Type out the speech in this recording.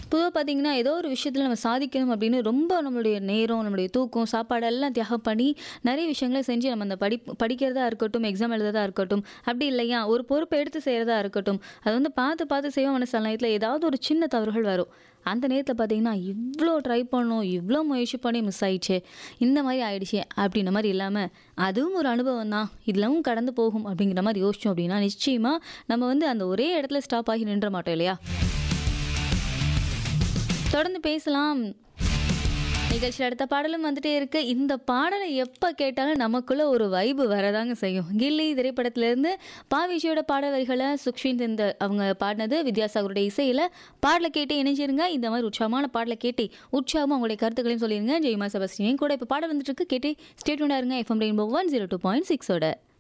பொதுவாக பார்த்தீங்கன்னா ஏதோ ஒரு விஷயத்தில் நம்ம சாதிக்கணும் அப்படின்னு ரொம்ப நம்மளுடைய நேரம் நம்மளுடைய தூக்கம் சாப்பாடு எல்லாம் தியாகம் பண்ணி நிறைய விஷயங்களை செஞ்சு நம்ம அந்த படி படிக்கிறதா இருக்கட்டும் எக்ஸாம் எழுதுறதா இருக்கட்டும் அப்படி இல்லையா ஒரு பொறுப்பை எடுத்து செய்கிறதா இருக்கட்டும் அது வந்து பார்த்து பார்த்து செய்வோம் மனசு நேரத்தில் ஏதாவது ஒரு சின்ன தவறுகள் வரும் அந்த நேரத்தில் பார்த்தீங்கன்னா இவ்வளோ ட்ரை பண்ணோம் இவ்வளோ முயற்சி பண்ணி மிஸ் ஆயிடுச்சு இந்த மாதிரி ஆயிடுச்சு அப்படின்ற மாதிரி இல்லாமல் அதுவும் ஒரு அனுபவம் தான் இதெல்லாம் கடந்து போகும் அப்படிங்கிற மாதிரி யோசிச்சோம் அப்படின்னா நிச்சயமாக நம்ம வந்து அந்த ஒரே இடத்துல ஸ்டாப் ஆகி நின்ற மாட்டோம் இல்லையா தொடர்ந்து பேசலாம் நிகழ்ச்சியில் அடுத்த பாடலும் வந்துட்டே இருக்கு இந்த பாடலை எப்போ கேட்டாலும் நமக்குள்ள ஒரு வைபு வரதாங்க செய்யும் கில்லி திரைப்படத்திலேருந்து பாவிஷியோட பாடல் வரிகளை சுக்ஷின் இந்த அவங்க பாடினது வித்யாசாகருடைய இசையில் பாடலை கேட்டு இணைஞ்சிருங்க இந்த மாதிரி உற்சாகமான பாடலை கேட்டு உற்சாகமாக உங்களுடைய கருத்துக்களையும் சொல்லிடுங்க ஜெய்மா செபஸ்டினையும் கூட இப்போ பாடல் வந்துட்டு இருக்கு கேட்டு ஸ்டேட்மெண்டாக இருங்க FM rainbow one zero two point சிக்ஸோட